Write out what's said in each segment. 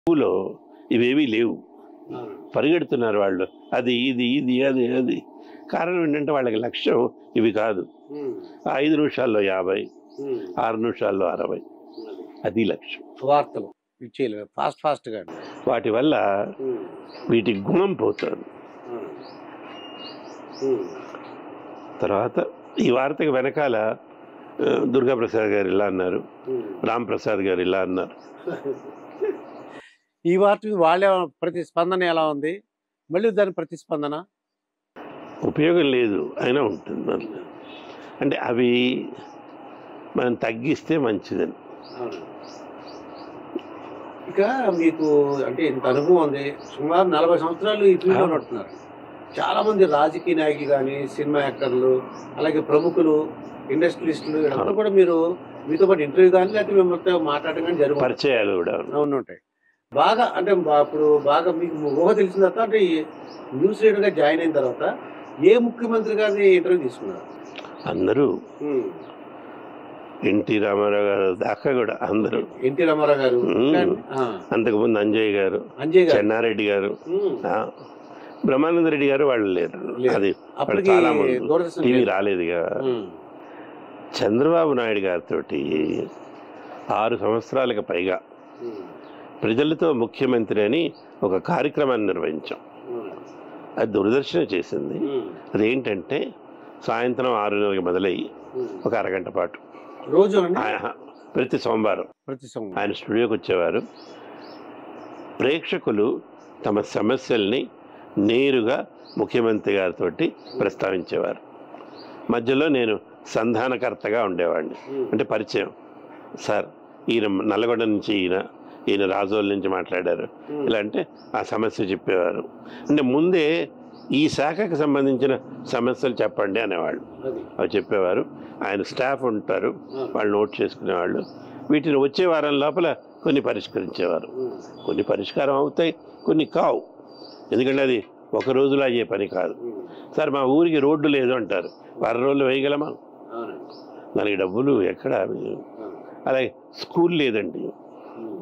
ఊలో ఇవేవీ లేవు పరిగెడుతున్నారు వాళ్ళు అది ఇది ఇది అది అది కారణం ఏంటంటే వాళ్ళకి లక్ష్యం ఇవి కాదు ఆ ఐదు నిమిషాల్లో యాభై ఆరు నిమిషాల్లో అరవై అది లక్ష్యం వార్తలు ఇచ్చేయలేదు ఫాస్ట్ ఫాస్ట్గా వాటి వల్ల వీటి గుణం పోతుంది తర్వాత ఈ వార్తకి వెనకాల ఆ, దుర్గాప్రసాద్ గారు ఇలా అన్నారు రామ్ ప్రసాద్ గారు ఇలా అన్నారు ఈ వార్త మీద వాళ్ళ ప్రతిస్పందన ఎలా ఉంది మళ్ళీ దాని ప్రతిస్పందన ఉపయోగం లేదు అయినా ఉంటుంది దాంట్లో. అంటే అవి మనం తగ్గిస్తే మంచిదని ఇక మీకు అంటే ఇంత అనుభవం ఉంది సుమారు నలభై సంవత్సరాలు ఈ ఫీల్డ్లో అవును. ఉంటున్నారు చాలా మంది రాజకీయ నాయకులు కానీ సినిమా యాక్టర్లు అలాగే ప్రముఖులు ఇండస్ట్రియలిస్టులు వీళ్ళందరూ అవును. కూడా మీరు మీతో పాటు ఇంటర్వ్యూ కానీ లేకపోతే మిమ్మల్ని మాట్లాడడం కానీ జరుగుతుంది పరిచయాలు కూడా అవును ఉంటాయి బాగా అంటే బా- అప్పుడు బాగా మీకు ఊహ తెలిసిన తర్వాత అంటే ఈ న్యూస్ రీడర్గా జాయిన్ అయిన తర్వాత ఏ ముఖ్యమంత్రి గారిని ఇంటర్వ్యూ తీసుకున్నారు అందరూ ఎన్టీ రామారావు గారు దాకా కూడా అందరూ ఎన్టీ రామారావు గారు మ్మ్. ఆ, అంతకుముందు అంజయ్ గారు అంజయ్ గారు చెన్నారెడ్డి గారు మ్మ్. ఆ, బ్రహ్మానంద రెడ్డి గారు వాళ్ళు లేరు లేరు. అది అప్పటికి చాలా మంది. దూరదర్శన్ టీవీ లేదు. రాలేదుగా మ్మ్. చంద్రబాబు నాయుడు గారితో ఆరు సంవత్సరాలకు పైగా మ్మ్. ప్రజలతో ముఖ్యమంత్రి అని ఒక కార్యక్రమాన్ని నిర్వహించాం మ్మ్. అది దూరదర్శన చేసింది మ్మ్. అదేంటంటే సాయంత్రం ఆరున్నరకి మొదలయ్యి మ్మ్. ఒక అరగంట పాటు రోజు అండి ఆయన ప్రతి సోమవారం ప్రతి సంవత్సరం ఆయన స్టూడియోకి వచ్చేవారు ప్రేక్షకులు తమ సమస్యల్ని నేరుగా ముఖ్యమంత్రి గారితో ప్రస్తావించేవారు మధ్యలో నేను సంధానకర్తగా ఉండేవాడిని మ్మ్. అంటే పరిచయం సార్ ఈయన నల్లగొండ నుంచి ఈయన ఈయన రాజోల నుంచి మాట్లాడారు మ్మ్. ఇలా అంటే ఆ సమస్య చెప్పేవారు అంటే ముందే ఈ శాఖకు సంబంధించిన సమస్యలు చెప్పండి అనేవాళ్ళు అది. అవి చెప్పేవారు ఆయన స్టాఫ్ ఉంటారు ఆ. వాళ్ళు నోట్ చేసుకునేవాళ్ళు వీటిని వచ్చే వారం లోపల కొన్ని పరిష్కరించేవారు మ్మ్. కొన్ని పరిష్కారం అవుతాయి కొన్ని కావు ఎందుకంటే అది ఒక రోజులో అయ్యే పని కాదు మ్మ్. సార్ మా ఊరికి రోడ్డు లేదు అంటారు వారం రోజులు వేయగలమా అవునండి. దానికి డబ్బులు ఎక్కడ అవును. అలాగే స్కూల్ లేదండి మ్మ్.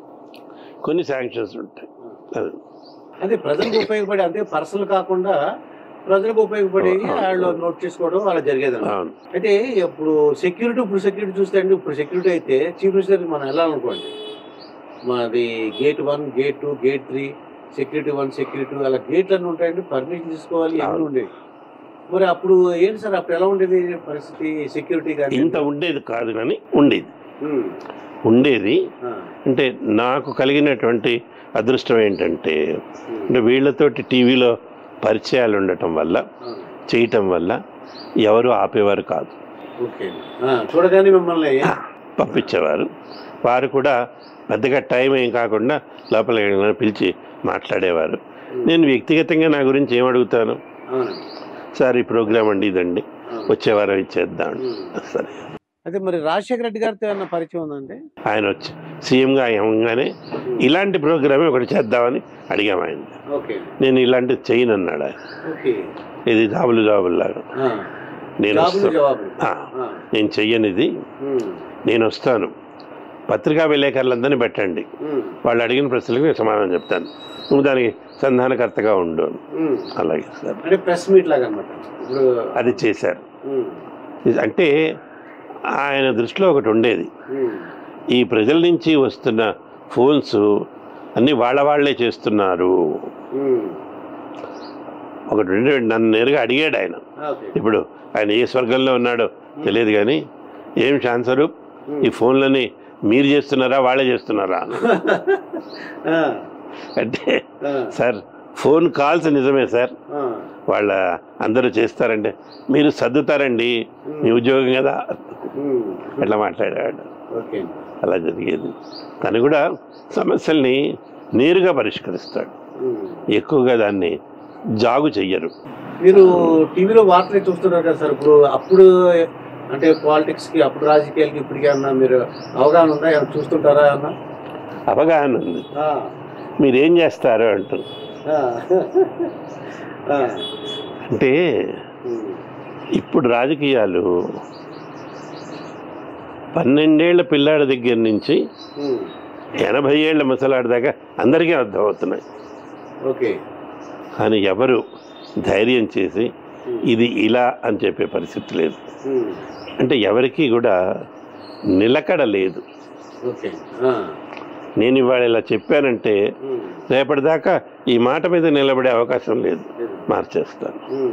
కొన్ని శాంక్షన్స్ ఉంటాయి అది. అదే ప్రజలకు ఉపయోగపడే అంతే పర్సనల్ కాకుండా ప్రజలకు ఉపయోగపడి ఆ, ఆ, వాళ్ళు ఆ. నోట్ చేసుకోవడం వాళ్ళ జరిగేది అవును అయితే ఇప్పుడు సెక్యూరిటీ ఇప్పుడు సెక్యూరిటీ చూస్తే అండి ఇప్పుడు సెక్యూరిటీ అయితే చీఫ్ మినిస్టర్ మనం వెళ్ళాలనుకోండి మాది gate one gate two gate three security one security two అలా గేట్లు అన్నీ ఉంటాయండి పర్మిషన్ తీసుకోవాలి ఎన్ని అవును. ఉండేవి మరి అప్పుడు ఏంటి సార్ అప్పుడు ఎలా ఉండేది పరిస్థితి సెక్యూరిటీ కానీ ఇంత ఉండేది కాదు కానీ ఉండేది ఉమ్, ఉండేది ఆ, అంటే నాకు కలిగినటువంటి అదృష్టం ఏంటంటే ఉమ్, అంటే వీళ్ళతోటి టీవీలో పరిచయాలు ఉండటం వల్ల ఆ, చేయటం వల్ల ఎవరు ఆపేవారు కాదు ఓకే ఆ, చూడగానే మిమ్మల్ని పంపించేవారు వారు కూడా పెద్దగా టైం ఏం కాకుండా లోపల పిలిచి మాట్లాడేవారు నేను వ్యక్తిగతంగా నా గురించి ఏం అడుగుతాను అవునండి సార్ ఈ ప్రోగ్రామ్ అండి ఇదండి అవును. వచ్చే వారం ఇచ్చేద్దాం ఉమ్. సరే అదే మరి రాజశేఖర రెడ్డి గారితో ఏమన్నా పరిచయం ఉందండి ఆయన వచ్చి సీఎంగా అయ్యంగానే ఇలాంటి ప్రోగ్రామే ఒకటి చేద్దామని అడిగాము ఆయన ఓకే నేను ఇలాంటిది చేయను అన్నాడు ఆయన ఓకే ఇది జాబులు జాబుల్లాగా ఆ, నేను జాబులు వస్తాను జవాబులు ఆ, ఆ, నేను చెయ్యనిది ఉమ్, నేను వస్తాను పత్రికా విలేకరులందరినీ పెట్టండి ఉమ్, వాళ్ళు అడిగిన ప్రశ్నలకు నేను సమాధానం చెప్తాను నువ్వు దానికి సంధానకర్తగా ఉండు అని. ఉమ్. అలాగే సార్ అంటే ప్రెస్ మీట్ లాగా అనమాట ఇప్పుడు అది చేశారు ఉమ్, ఇది అంటే ఆయన దృష్టిలో ఒకటి ఉండేది ఉమ్, ఈ ప్రజల నుంచి వస్తున్న ఫోన్స్ అన్నీ వాళ్ళ వాళ్ళే చేస్తున్నారు ఉమ్. ఒకటి ఉండే నన్ను నేరుగా అడిగాడు ఆయన ఓకే ఇప్పుడు ఆయన ఏ స్వర్గంలో ఉన్నాడో తెలియదు కానీ ఏం ఛాన్సరు ఉమ్. ఈ ఫోన్లని మీరు చేస్తున్నారా వాళ్ళే చేస్తున్నారా ఆ, అంటే ఆ, సార్ ఫోన్ కాల్స్ నిజమే సార్ ఆ, వాళ్ళ అందరూ చేస్తారంటే మీరు సర్దుతారండి మీ ఉద్యోగం కదా ఉమ్, అట్లా మాట్లాడాడు ఓకే అలా జరిగేది తను కూడా సమస్యల్ని నేరుగా పరిష్కరిస్తాడు ఉమ్. ఎక్కువగా దాన్ని జాగు చెయ్యరు మీరు టీవీలో వార్తలు చూస్తున్నారు కదా సార్ ఇప్పుడు అప్పుడు అంటే పాలిటిక్స్ కి అప్పుడు రాజకీయాలకి ఇప్పటికీ అన్నా మీరు అవగాహన ఉందా ఏమన్నా చూస్తుంటారా అన్న అవగాహన ఉంది మీరేం చేస్తారు అంటారు అంటే ఇప్పుడు రాజకీయాలు పన్నెండేళ్ల పిల్లాడి దగ్గర నుంచి ఎనభై ఏళ్ళ ముసలాడి దాకా అందరికీ అర్థమవుతున్నాయి ఓకే కానీ ఎవరు ధైర్యం చేసి ఇది ఇలా అని చెప్పే పరిస్థితి లేదు ఉమ్. అంటే ఎవరికీ కూడా నిలకడ లేదు ఓకే ఆ. నేను ఇవాళ ఇలా చెప్పానంటే ఉమ్. రేపటిదాకా ఈ మాట మీద నిలబడే అవకాశం లేదు లేదు. మార్చేస్తాను ఉమ్.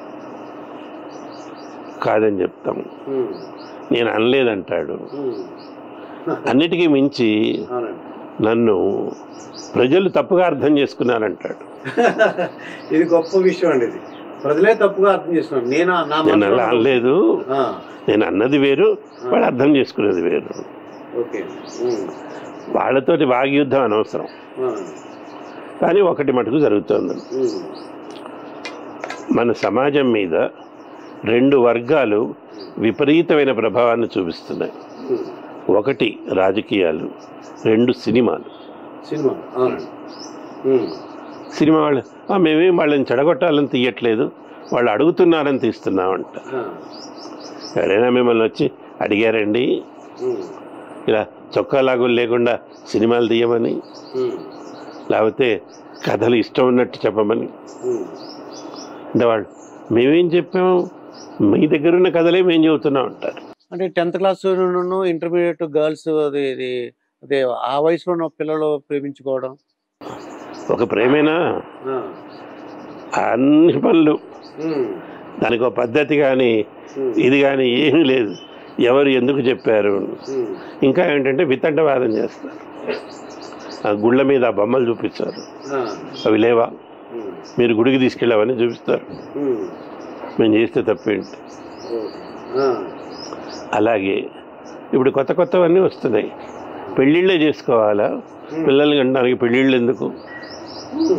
కాదని చెప్తాము ఉమ్. నేను అనలేదంటాడు ఉమ్. అన్నిటికీ మించి అవునండి నన్ను ప్రజలు తప్పుగా అర్థం చేసుకున్నారంటాడు ఇది గొప్ప విషయం అండి ఇది ప్రజలే తప్పుగా అర్థం చేస్తున్నారు నేను నా నేను అలా మనసులో- అనలేదు ఆ, నేను అన్నది వేరు వాళ్ళు అర్థం చేసుకునేది వేరు ఓకే ఉమ్. వాళ్ళతోటి వాగ్యుద్ధం అనవసరం ఆ, కానీ ఒకటి మటుకు జరుగుతోంది ఉమ్. మన సమాజం మీద రెండు వర్గాలు విపరీతమైన ప్రభావాన్ని చూపిస్తున్నాయి ఉమ్. ఒకటి రాజకీయాలు రెండు సినిమాలు సినిమా అవునండి ఉమ్. సినిమా వాళ్ళు "ఆ, మేమేం వాళ్ళని చెడగొట్టాలని తీయట్లేదు వాళ్ళు అడుగుతున్నారని తీస్తున్నామంట ఆ, ఎవరైనా మిమ్మల్ని వచ్చి అడిగారండి ఉమ్. ఇలా చొక్కా లాగులు లేకుండా సినిమాలు తీయమని ఉమ్. లేకపోతే కథలు ఇష్టం ఉన్నట్టు చెప్పమని ఉమ్. అంటే వాళ్ళు మేమేం చెప్పాము మీ దగ్గర ఉన్న కథలే మేము చెబుతున్నాం అంటారు అంటే టెన్త్ క్లాస్ ఇంటర్మీడియట్ గర్ల్స్ అది ఇది అదే ఆ వయసులో ఉన్న పిల్లలు ప్రేమించుకోవడం ఒక ప్రేమేనా ఆ, అన్ని పనులు ఉమ్. దానికి ఒక పద్ధతి కానీ ఉమ్. ఇది కానీ ఏమీ లేదు ఎవరు ఎందుకు చెప్పారు ఉమ్. ఇంకా ఏంటంటే వితండవాదం చేస్తారు ఆ గుళ్ళ మీద ఆ బొమ్మలు చూపిస్తారు ఆ, అవి లేవా ఉమ్. మీరు గుడికి తీసుకెళ్ళావని చూపిస్తారు ఉమ్. మేము చేస్తే తప్పేంటి ఓకే. ఆ, అలాగే ఇప్పుడు కొత్త కొత్తవన్నీ వస్తున్నాయి పెళ్ళిళ్ళే చేసుకోవాలా పిల్లల్ని కంటానికి పెళ్ళిళ్ళు ఎందుకు ఉమ్.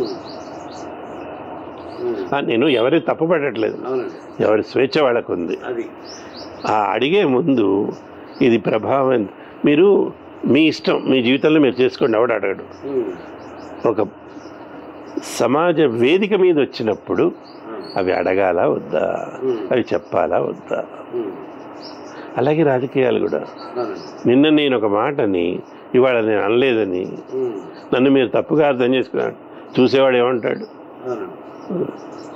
ఉమ్. ఆ, నేను ఎవరి తప్పుపడట్లేదు అవునండి ఎవరి స్వేచ్ఛ వాళ్ళకు ఉంది అది ఆ అడిగే ముందు ఇది ప్రభావం ఎంత- మీరు మీ ఇష్టం మీ జీవితంలో మీరు చేసుకోండి ఎవడు అడగడు ఉమ్. ఒక సమాజ వేదిక మీద వచ్చినప్పుడు ఆ, అవి అడగాలా వద్దా ఉమ్. అవి చెప్పాలా వద్దా ఉమ్. అలాగే రాజకీయాలు కూడా అవునండి నిన్న నేను ఒక మాటని ఇవాళ నేను అనలేదని ఉమ్. నన్ను మీరు తప్పుగా అర్థం చేసుకున్నాడు చూసేవాడు ఏమంటాడు అవునండి ఉమ్.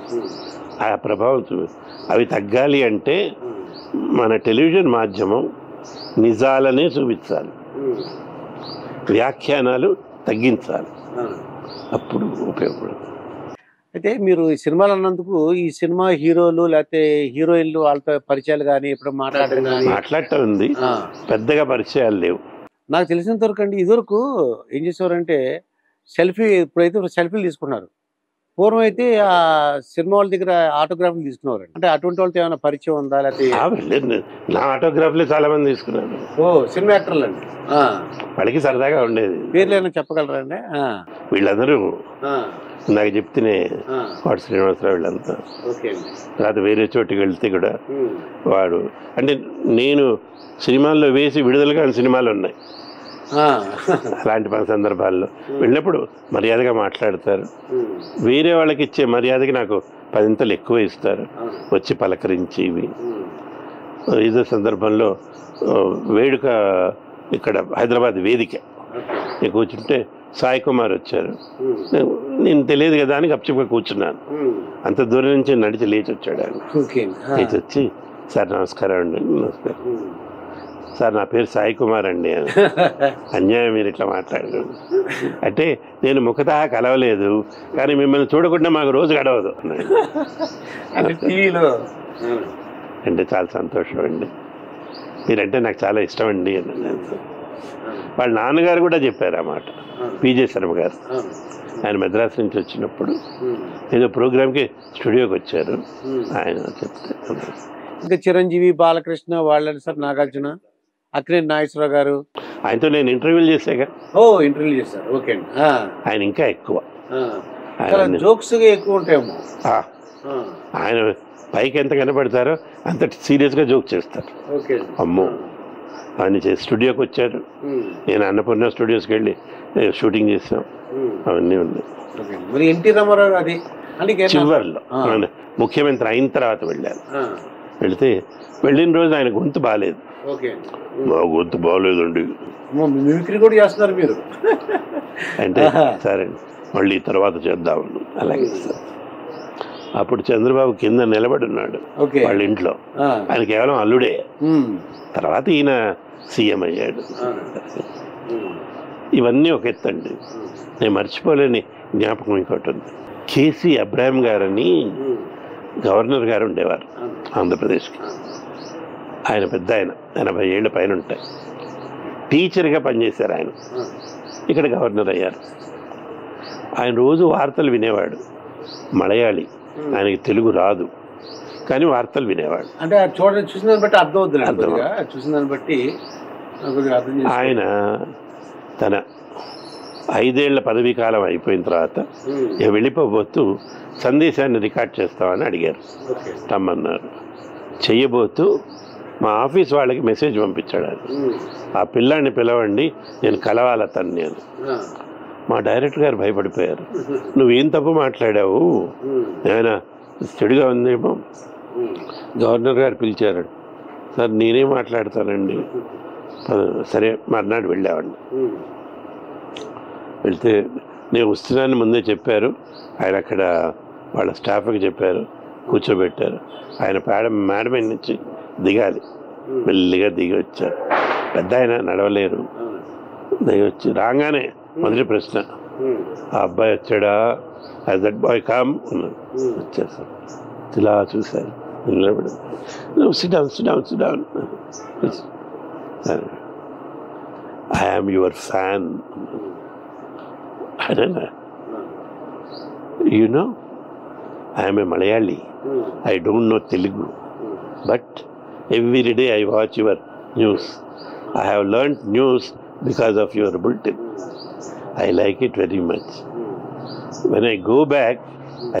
ఆ ప్రభావం చూ అవి తగ్గాలి అంటే ఉమ్. మన టెలివిజన్ మాధ్యమం నిజాలనే చూపించాలి ఉమ్. వ్యాఖ్యానాలు తగ్గించాలి అవునండి అప్పుడు ఉపయోగపడుతుంది అయితే మీరు ఈ సినిమాలు అన్నందుకు ఈ సినిమా హీరోలు లేకపోతే హీరోయిన్లు వాళ్ళతో పరిచయాలు కానీ ఇప్పుడు మాట్లాడడం కానీ మాట్లాడటం ఉంది పెద్దగా పరిచయాలు లేవు నాకు తెలిసినంత వరకు అండి ఇదివరకు ఏం చేసేవారంటే సెల్ఫీ ఇప్పుడైతే సెల్ఫీలు తీసుకున్నారు పూర్వం అయితే ఆ సినిమా వాళ్ళ దగ్గర ఆటోగ్రాఫ్లు తీసుకునేవారు అంటే అటువంటి వాళ్ళతో ఏమైనా పరిచయం ఉందా లేకపోతే ఆ, వెళ్ళలేదు. నా ఆటోగ్రాఫ్లే చాలా మంది తీసుకున్నాను ఓ సినిమా యాక్టర్లు అండి ఆ, వాళ్ళకి సరదాగా ఉండేది పేర్లు ఏమైనా చెప్పగలరా అండి ఆ, వీళ్ళందరూ ఆ, నాకు చెప్తేనే ఆ, వాడు శ్రీనివాసరావు వీళ్ళంతా ఓకే అండి తర్వాత వేరే చోటికి వెళ్తే కూడా ఉమ్, వాడు అంటే నేను సినిమాల్లో వేసి విడుదల కాని సినిమాలు ఉన్నాయి ఆ, అలాంటి మన సందర్భాల్లో వెళ్ళినప్పుడు మర్యాదగా మాట్లాడతారు ఉమ్, వేరే వాళ్ళకి ఇచ్చే మర్యాదకి నాకు పదింతలు ఎక్కువ ఇస్తారు అవును, వచ్చి పలకరించి ఇవి ఉమ్, ఇదే సందర్భంలో ఆ, వేడుక ఇక్కడ హైదరాబాద్ వేదిక ఓకే, నేను కూర్చుంటే సాయి కుమార్ వచ్చారు ఉమ్, నేను- నేను తెలియదు కదా అని గప్చిప్గా కూర్చున్నాను ఉమ్, అంత దూరం నుంచి నడిచి లేచి వచ్చాడు ఆయన ఓకే అండి ఆ, లేచి వచ్చి సార్ నమస్కారం అండి నమస్కారం ఉమ్. సార్ నా పేరు సాయి కుమార్ అండి అని అన్యాయం మీరు ఇట్లా మాట్లాడారు అంటే నేను ముఖతः కలవలేదు కానీ మిమ్మల్ని చూడకుండా మాకు రోజు గడవదు అన్నాడు. అంటే టీవీలో అంటే చాలా సంతోషం అండి మీరంటే నాకు చాలా ఇష్టం అండి అన్నాను వాళ్ళ నాన్నగారు కూడా చెప్పారు ఆ మాట పీజే శర్మ గారు ఆయన మద్రాసు నుంచి వచ్చినప్పుడు ఏదో ప్రోగ్రామ్కి స్టూడియోకి వచ్చారు ఆయన చెప్తే అన్నారు. ఇంకా చిరంజీవి బాలకృష్ణ వాళ్ళని సార్ నాగార్జున అక్కినేని నాగేశ్వరరావు గారు ఆయనతో నేను ఇంటర్వ్యూలు చేసాక ఓ ఇంటర్వ్యూ చేశారు ఓకే అండి ఆ, ఆయన ఇంకా ఎక్కువ ఆ. ఆయన చాలా అన్ని- జోక్స్ ఎక్కువ ఉంటాయేమో ఆ, ఆ, ఆయన పైకి ఎంత కనపడతారో అంత సీరియస్గా జోక్ చేస్తారు ఓకే అండి. అమ్మో ఆయన చేసి స్టూడియోకి వచ్చారు ఉమ్, నేను అన్నపూర్ణ స్టూడియోస్కి వెళ్ళి ఏ, షూటింగ్ చేసాం ఉమ్, అవన్నీ ఉన్నాయి ఓకే అండి. మరి ఎన్టీ రామారావు అది అంటే ఇంకేం- చివర్లో ఆ. ఆయన ముఖ్యమంత్రి అయిన తర్వాత వెళ్ళాను ఆ, వెళితే వెళ్ళిన రోజు ఆయన గొంతు బాగాలేదు ఓకే మా గొంతు బాగోలేదండి మిమిక్రీ కూడా చేస్తున్నారు మీరు అంటే ఆహా. సరే మళ్ళీ తర్వాత చేద్దాం అలాగే సార్ అప్పుడు చంద్రబాబు కింద నిలబడి ఉన్నాడు ఓకే వాళ్ళ ఇంట్లో ఆ, ఆయన కేవలం అల్లుడే ఉమ్, తర్వాత ఈయన సీఎం అయ్యాడు ఆ, ఉమ్, ఇవన్నీ ఒక ఎత్తండి నేను మర్చిపోలేని జ్ఞాపకం ఇంకోటి ఉంది కేసీ అబ్రాహిం గారని ఉమ్, గవర్నర్ గారు ఉండేవారు ఆ, ఆంధ్రప్రదేశ్కి ఆయన పెద్ద ఆయన ఎనభై ఏళ్ళ పైన ఉంటాయి టీచర్గా పనిచేశారు ఆయన ఆ, ఇక్కడ గవర్నర్ అయ్యారు ఆయన రోజు వార్తలు వినేవాడు మలయాళి ఉమ్. ఆయనకి తెలుగు రాదు కానీ వార్తలు వినేవాడు అంటే అది చూడండి చూసిన దాన్ని బట్టి అర్థం అవుతుంది అర్థం కొద్దిగా చూసిన దాన్ని బట్టి నాకు కొద్దిగా అర్థం చేసుకో- ఆయన తన ఐదేళ్ల పదవీ కాలం అయిపోయిన తర్వాత ఉమ్, ఇక వెళ్ళిపోబోతూ సందేశాన్ని రికార్డ్ చేస్తామని అడిగారు ఓకే రమ్మన్నారు చెయ్యబోతూ మా ఆఫీస్ వాళ్ళకి మెసేజ్ పంపించాడు ఆయన ఉమ్, ఆ పిల్లాన్ని పిలవండి నేను కలవాలి అతన్ని అని ఆ, మా డైరెక్టర్ గారు భయపడిపోయారు నువ్వేం తప్పు మాట్లాడావు ఉమ్, ఆయన చెడుగా ఉందేమో ఉమ్, గవర్నర్ గారు పిలిచారు సార్ నేనే మాట్లాడతానండి పద- సరే మర్నాడు వెళ్ళామండి ఉమ్, వెళ్తే నేను వస్తున్నానని ముందే చెప్పారు ఆయన అక్కడ వాళ్ళ స్టాఫ్కి చెప్పారు కూర్చోబెట్టారు ఆయన మేడం మేడం మీద నుంచి దిగాలి ఉమ్, మెల్లిగా దిగి వచ్చారు పెద్ద ఆయన నడవలేరు అవును. దిగి వచ్చి రాగానే మొదటి ప్రశ్న ఉమ్, ఆ అబ్బాయి వచ్చాడా యాజ్ దట్ బాయ్ కామ్ అన్నాడు ఉమ్, వచ్చేసారు ఇలా చూశారు నిలబడి sit down sit down sit down I'm your fan అదేనా you know I'm a Malayali um, I don't know Telugu um, but every day I watch your news I have learn news because of your bulletin I like it very much um, when I go back,